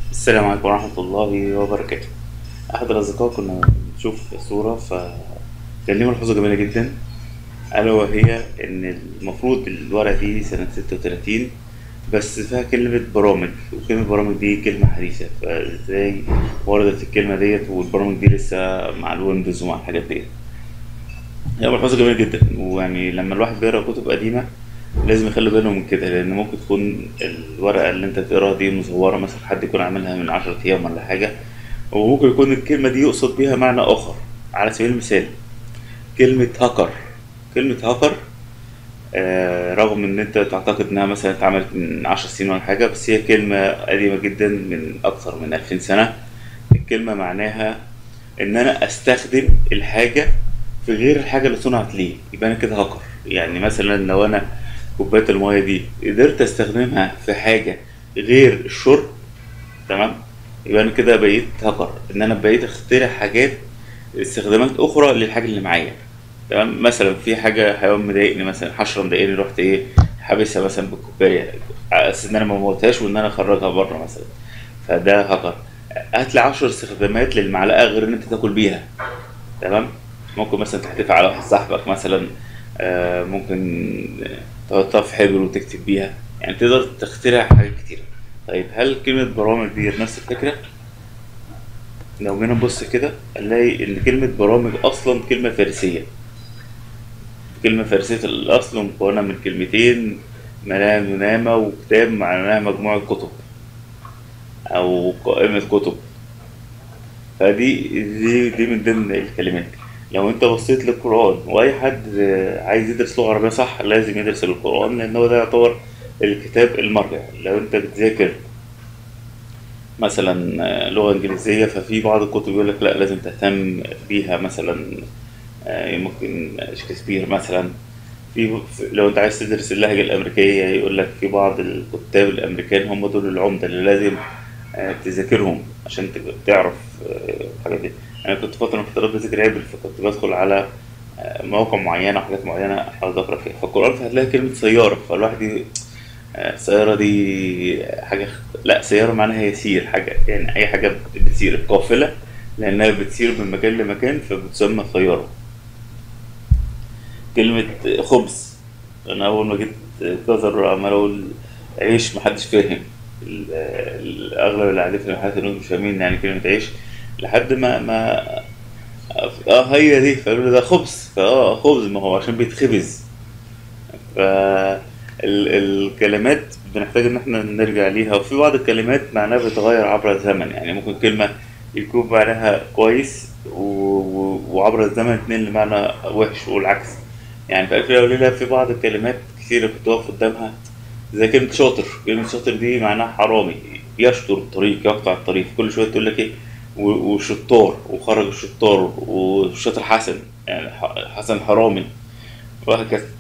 السلام عليكم ورحمة الله وبركاته أحد الأصدقاء كنا بنشوف صورة فكان ليه ملحوظة جميلة جدا ألا وهي إن المفروض الورقة دي سنة ستة وتلاتين بس فيها كلمة برامج وكلمة برامج دي كلمة حديثة فإزاي وردت الكلمة ديت والبرامج دي لسه مع الويندوز ومع الحاجات ديت هي ملحوظة جميلة جدا ويعني لما الواحد بيقرا كتب قديمة لازم يخلي باله من كده لأن ممكن تكون الورقة اللي أنت بتقراها دي مزورة مثلا حد يكون عاملها من عشرة أيام ولا حاجة وممكن يكون الكلمة دي يقصد بيها معنى آخر على سبيل المثال كلمة هاكر كلمة هاكر آه رغم إن أنت تعتقد إنها مثلا اتعملت من عشر سنين ولا حاجة بس هي كلمة قديمة جدا من أكثر من ألفين سنة الكلمة معناها إن أنا أستخدم الحاجة في غير الحاجة اللي صنعت ليه يبقى أنا كده هاكر يعني مثلا لو أنا كوباية المية دي قدرت استخدمها في حاجة غير الشرب تمام يبقى انا كده بقيت هاكر ان انا بقيت اخترع حاجات استخدامات اخرى للحاجة اللي معايا تمام مثلا في حاجة حيوان مضايقني مثلا حشرة مضايقني رحت ايه حابسها مثلا بالكوباية على اساس ان انا ما موتهاش وان انا اخرجها بره مثلا فده هاكر هات لي 10 استخدامات للمعلقة غير ان انت تاكل بيها تمام ممكن مثلا تحتفي على واحد صاحبك مثلا آه، ممكن تحطها في حبر وتكتب بيها يعني تقدر تخترع حاجات كتيرة طيب هل كلمة برامج دي نفس الفكرة؟ لو جينا نبص كده نلاقي إن كلمة برامج أصلا كلمة فارسية كلمة فارسية الأصل مكونة من كلمتين منام ونامة وكتاب معناها مجموعة كتب أو قائمة كتب فدي دي دي من ضمن الكلمات لو انت بصيت للقرآن واي حد عايز يدرس لغة عربية صح لازم يدرس القرآن لان هو ده يعتبر الكتاب المرجع لو انت بتذاكر مثلا لغة انجليزية ففي بعض الكتب يقول لك لا لازم تهتم بيها مثلا ممكن شكسبير مثلا في لو انت عايز تدرس اللهجة الأمريكية يقول لك في بعض الكتاب الأمريكان هم دول العمدة اللي لازم تذاكرهم عشان تعرف الحاجات دي انا كنت فتره من الفترات بذاكر عبري فكنت بدخل على مواقع معينه وحاجات معينه احاول اقرا فيها فالقران فهتلاقي كلمه سياره فالواحد ي... السياره دي حاجه لا سياره معناها يسير حاجه يعني اي حاجه بتسير القافله لانها بتسير من مكان لمكان فبتسمى سياره كلمه خبز انا اول ما جيت جزر عمال اقول عيش محدش فاهم اغلب اللي قاعدين في المحلات مش فاهمين يعني كلمه عيش لحد ما ما اه هي دي فقالوا لي ده خبز فاه خبز ما هو عشان بيتخبز ف الكلمات بنحتاج ان احنا نرجع ليها وفي بعض الكلمات معناها بيتغير عبر الزمن يعني ممكن كلمة يكون معناها كويس و... و... وعبر الزمن اتنين لمعنى وحش والعكس يعني في ألف ليلة وليلة في بعض الكلمات كتيرة كنت واقف قدامها زي كلمة شاطر كلمة شاطر دي معناها حرامي يشطر الطريق يقطع الطريق كل شوية تقول لك ايه وشطار وخرج الشطار والشاطر حسن يعني حسن حرامي وهكذا